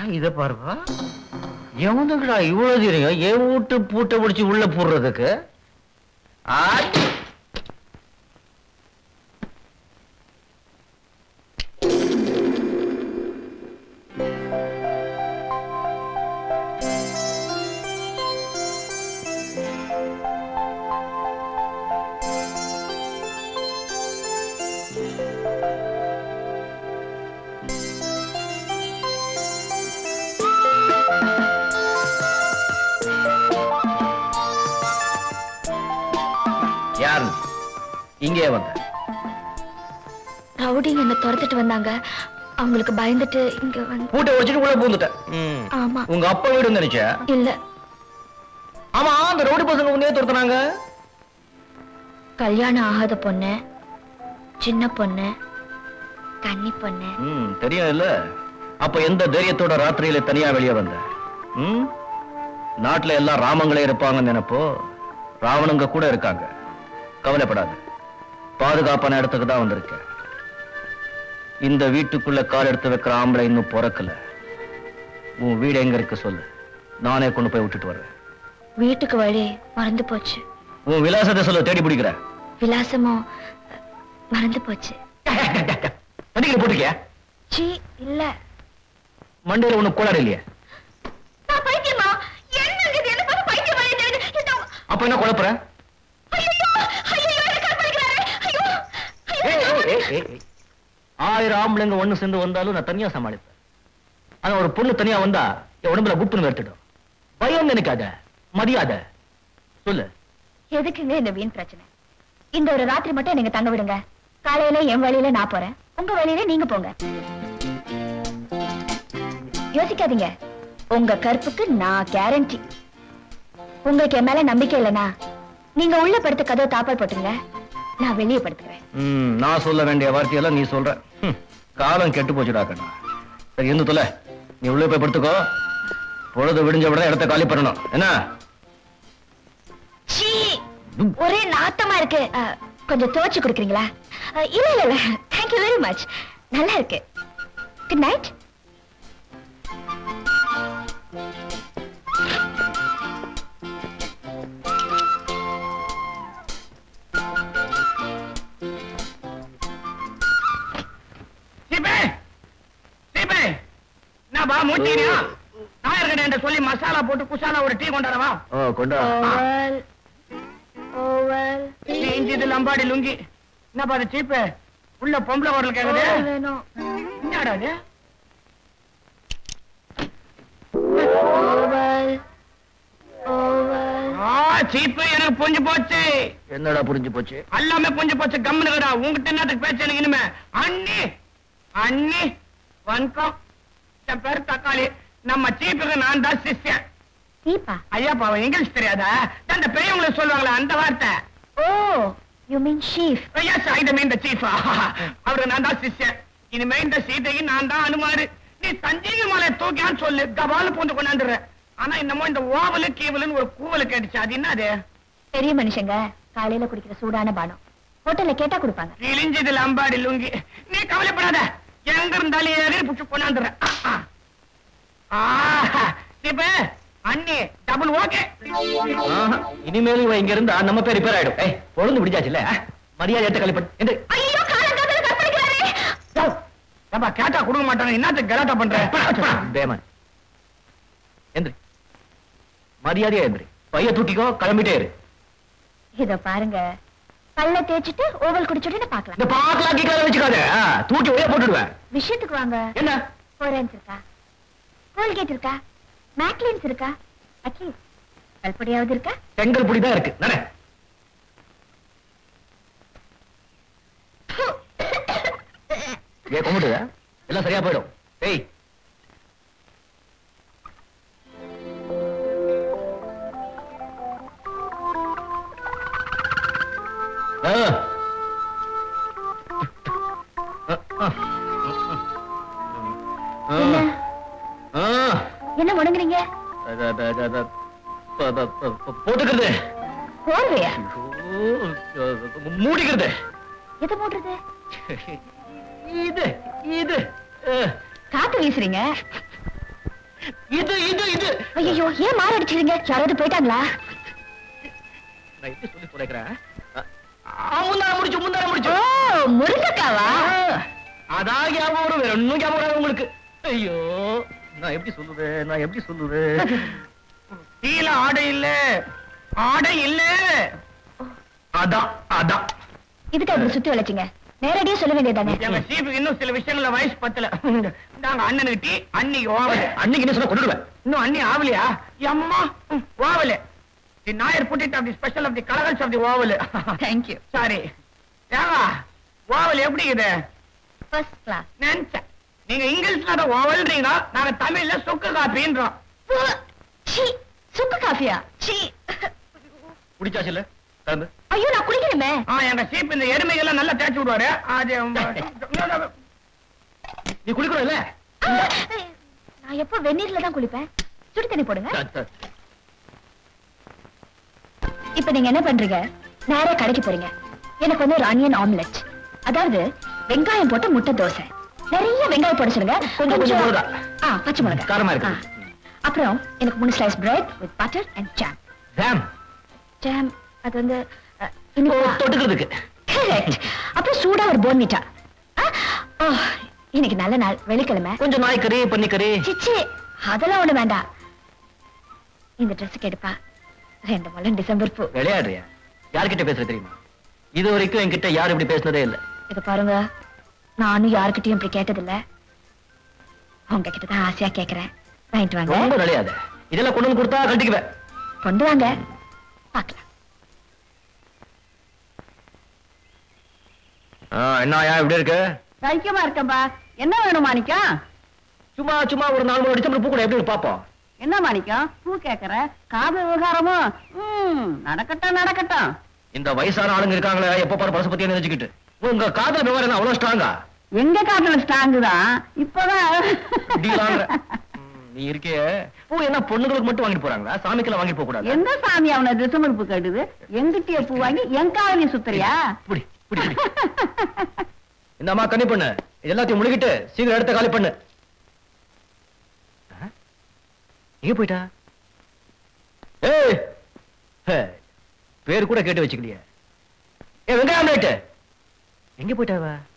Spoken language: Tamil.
இத பாருப்பா எவனுக்குடா இவ்வளவு தெரியும் என் வீட்டு பூட்டை பிடிச்சி உள்ள போடுறதுக்கு ஆ யாரு இங்கே வந்த ரவுடிங்க என்ன துரத்துட்டு வந்தாங்க அவங்களுக்கு பயந்துட்டு இங்க வந்து பூட்டை உடைச்சிட்டு உள்ள பூந்துட்டேன் ம். ஆமா உங்க அப்பா வீடு நினைச்சா இல்ல ஆமா அந்த ரோடு பசங்க உன்னே துரத்துனாங்க கல்யாணம் ஆகாத பொண்ணு சின்ன பொண்ணு கன்னி பொண்ணு ம் தெரியும் இல்ல அப்ப எந்த தைரியத்தோட ராத்திரியில தனியா வெளியே வந்த ம் நாட்டுல எல்லாம் ராமங்களே இருப்பாங்கன்னு நினைப்போ ராவணங்க கூட இருக்காங்க கவலைப்படாத பாதுகாப்பான இடத்துக்கு தான் வந்திருக்க இந்த வீட்டுக்குள்ள கால் எடுத்து வைக்கிற ஆம்பளை இன்னும் பிறக்கல உன் வீடு எங்க இருக்கு சொல்லு நானே கொண்டு போய் விட்டுட்டு வர்றேன் வீட்டுக்கு வழி மறந்து போச்சு உன் விலாசத்தை சொல்ல தேடி பிடிக்கிற விலாசமும் அஹ், மறந்து போச்சு தண்ணிக்கிற போட்டுக்கியா சீ இல்ல மண்டையில ஒண்ணு கோளாறு இல்லையே நான் பைத்தியமா என்ன இது என்ன பார்த்து பைத்தியம் அப்ப என்ன குழப்புற ஏய், ஏய், ஏய், ஏய், ஏய். ஆயிரம் ஆம்பளைங்க ஒண்ணு சேர்ந்து வந்தாலும் நான் தனியா சமாளிப்பேன் ஆனா ஒரு பொண்ணு தனியா வந்தா என் உடம்புல குப்புன்னு எடுத்துடும் பயம் நினைக்காத மதியாத சொல்லு எதுக்குங்க இந்த வீண் பிரச்சனை இந்த ஒரு ராத்திரி மட்டும் நீங்க தங்க விடுங்க காலையில என் வழியில நான் போறேன் உங்க வழியில நீங்க போங்க யோசிக்காதீங்க உங்க கற்புக்கு நான் கேரண்டி உங்களுக்கு என் மேல நம்பிக்கை இல்லைனா நீங்க உள்ள படுத்த கதவை தாப்பால் போட்டுங்க நான் வெளியே படுத்துக்கிறேன் ம், நான் சொல்ல வேண்டிய வார்த்தையெல்லாம் நீ சொல்ற ஹம், காலம் கெட்டு போச்சுடா கண்ணா சரி இருந்து தொலை நீ உள்ள போய் படுத்துக்கோ பொழுது விடிஞ்ச உடனே இடத்த காலி பண்ணணும் என்ன சீ ஒரே நாத்தமா இருக்கு அஹ், கொஞ்சம் துவைச்சு கொடுக்குறீங்களா அஹ், இல்ல இல்ல இல்ல தேங்க்யூ வெரி மச் நல்லா இருக்கு குட் நைட் சீப்பே சீப்பே நான் பா மூட்டினியா நாயர்கடை என்று சொல்லி மசாலா போட்டு குசாலா ஒரு டீ கொண்டாடவா ஓ கொண்டா ஓவல் ஓவல் இஞ்சிது லம்பாடி லுங்கி என்னப்பா அது சீப்பு உள்ள பொம்பளை குரல் கேக்குது வேணும் என்னடா இது ஓவல் ஓவல் ஆ சீப்பு எனக்கு புரிஞ்சு போச்சு என்னடா புரிஞ்சு போச்சு எல்லாமே புரிஞ்சு போச்சு கம்முனுக்கடா உங்ககிட்ட என்னத்துக்கு பேச்சு எனக்கு இனிமே அண்ணி அண்ணி வணக்கம் என் பேர் தக்காளி நம்ம சீப்புக்கு நான் தான் சிஷ்யன் தீபா ஐயா பாவம் இங்கிலீஷ் தெரியாதா அந்த பெரியவங்களை சொல்லுவாங்களே அந்த வார்த்தை oh you mean chief yes I mean the chief அவரு நான் தான் சிஷ்யன் இனிமே இந்த சீதைக்கு நான் தான் அனுமாரு நீ சஞ்சீவி மலை தூக்கியான்னு சொல்லு கபால பூந்து கொண்டாந்துடுற ஆனா என்னமோ இந்த ஓவலு கீவலுன்னு ஒரு கூவலு கேட்டுச்சு அது என்னது பெரிய மனுஷங்க காலையில குடிக்கிற சூடான பானம் ஹோட்டல்ல கேட்டா கொடுப்பாங்க கிழிஞ்சது லம்பாடி லுங்கி நீ கவலைப்படாத எங்க இருந்தாலும் ஏறி புடிச்சு கொண்டாந்துடுற இப்ப அண்ணி டபுள் ஓகே ஆஹா, இனிமேலும் இவன் இங்க இருந்தா நம்ம பேர் ரிப்பேர் ஆயிடும் ஏய் பொழுது முடிஞ்சாச்சுல்ல மரியாதை எடுத்து கழிப்பட்டு என்று ஐயோ காலங்காத்தால கற்பழிக்கிறாரே ஏப்பா கேட்டா கொடுக்க மாட்டாங்க என்னத்துக்கு கலாட்டா பண்ற பேமன் எந்திரி மரியாதையா எந்திரி பைய தூக்கிக்கோ கிளம்பிட்டே இரு இத பாருங்க பல்ல தேய்ச்சிட்டு ஓவல் குடிச்சுட்டு பாக்கலாம் இந்த பாக்கலாம் கீக்கால வச்சுக்காத ஆ, தூக்கி ஒரே போட்டுடுவேன் விஷயத்துக்கு வாங்க என்ன ஃபோரன்ஸ் இருக்கா கோல்கேட் இருக்கா மேக்லின்ஸ் இருக்கா அட்லீஸ்ட் கல்படியாவது இருக்கா செங்கல் புடி தான் இருக்கு நட ஏ கும்பிட்டு எல்லாம் சரியா போயிடும் ஏய் ஆ. ஆ. ஆ. என்ன ஆ. என்ன முடங்குறீங்க அத, அத, அத, அத, ப- ப- ப- ப- போட்டுக்கிறது போர்வையா ஐயோ, மூடிக்கிறது எதை மூடுறது இது இது அஹ், காத்து வீசுறீங்க இது இது இது ஐயோ ஏன் மாற அடிச்சிருங்க யாராவது போயிட்டாங்களா நான் எப்படி சொல்லி தொலைக்கிறேன் முந்தார முடிச்சு முந்தார ஓ முடிச்சு முருங்கக்காவா அதான் ஞாபகம் வரும் வேற ஒண்ணும் ஞாபகம் வராது உங்களுக்கு ஐயோ நான் எப்படி சொல்லுது நான் எப்படி சொல்லுது கீழே ஆடை இல்ல ஆடை இல்ல அதான் அதான் இதுக்கு அப்படி சுத்தி வளைச்சிங்க நேரடியா சொல்ல வேண்டியதானே எங்க சீஃபுக்கு இன்னும் சில விஷயங்கள வயசு பத்தல நாங்க அண்ணனுக்கு டீ அன்னைக்கு ஓவல அன்னைக்கு என்ன சொன்ன கொண்டுடுவேன் இன்னும் அண்ணி ஆவலையா அம்மா ஓவல the Nair put it of the special of the கலகல்ஸ் of the oval thank you sorry ஏவா ஓவல் எப்படி இது ஃபர்ஸ்ட் கிளாஸ் நினைச்சேன் நீங்க இங்கிலீஷ்ல அதை ஓவல்ன்றீங்க நாங்க தமிழ்ல சுக்கு காப்பின்றோம் சீ சுக்கு காஃபியா சீ குடிச்சாச்சு இல்ல கிளம்பு ஐயோ நான் குடிக்கணுமே ஆ எங்க சீப் இந்த எருமைகள்லாம் நல்லா தேய்ச்சி விடுவாரு அது நீ குளிக்கணும் இல்ல நான் எப்போ வெந்நீர்ல தான் குளிப்பேன் சுடு தண்ணி போடுங்க இப்ப நீங்க என்ன பண்றீங்க நேரா கடைக்கு போறீங்க எனக்கு வந்து ஒரு ஆனியன் ஆம்லெட் அதாவது வெங்காயம் போட்ட முட்டை தோசை நிறைய வெங்காயம் போட சொல்லுங்க கொஞ்சம் கொஞ்சம் மிளகா. ஆ பச்சை மிளகா காரமா இருக்கு. ஆ. அப்புறம் எனக்கு மூணு slice bread with butter and jam சாம் ஜாம் அது வந்து அ, ஓ, இனிப்பா தொட்டுக்கிறதுக்கு கரெக்ட் அப்புறம் சூடா ஒரு போன்விட்டா ஓ இன்னைக்கு நல்ல நாள் வெள்ளிக்கிழமை கொஞ்சம் நாய்க்கறி பன்னிக்கறி சிச்சி அதெல்லாம் ஒண்ணு வேண்டாம் இந்த ட்ரெஸ் கெடுப்பா ரெண்டு முழம் டிசம்பர் பூ விளையாடுறியா யார்கிட்ட பேசுற தெரியுமா இது வரைக்கும் என்கிட்ட யாரும் இப்படி பேசுனதே இல்ல இத பாருங்க நானும் யாருக்கிட்டயும் இப்படி கேட்டதில்ல உங்ககிட்ட தான் ஆசையா கேக்குறேன் வாங்கிட்டு வாங்க ரொம்ப விளையாத இதெல்லாம் கொண்டு வந்து கொடுத்தா கட்டிக்குவேன் கொண்டு வாங்க பாக்கலாம் என்னயா இப்படி இருக்கு சைக்கியமா இருக்கம்பா என்ன வேணும் மாணிக்கம் சும்மா சும்மா ஒரு நாலு மூணு டிசம்பர் பூ கூட எப்படி இருக்கு பாப்போம் என்ன மாணிக்கம் பூ கேக்குற காது விவகாரமோ ம் நடக்கட்டும் நடக்கட்டும் இந்த வயசான ஆளுங்க இருக்காங்களே எப்ப பாரு பரசு பத்தி நினைச்சுக்கிட்டு உங்க காதல் விவரம் என்ன அவ்வளவு ஸ்ட்ராங்கா எங்க காட்டுல ஸ்ட்ராங்கு தான் இப்பதான் நீ இருக்கே பூ என்ன பொண்ணுங்களுக்கு மட்டும் வாங்கிட்டு போறாங்களா சாமிக்கெல்லாம் வாங்கிட்டு போக கூடாது எந்த சாமி அவனை டிசம்பர் பூ கேட்டுது எங்கிட்டயே பூ வாங்கி என் காவலி சுத்துறியா புடி புடி புடி இந்த அம்மா கண்ணி பண்ணு இது எல்லாத்தையும் முழுகிட்டு சீக்கிரம் எடுத்த காலி பண்ணு ஆ? எங்க போயிட்டா ஏய் ஹே, பேர் கூட கேட்டு வச்சுக்கலையே ஏ வெங்காயம் ஆம்லேட் எங்க போயிட்டா அவ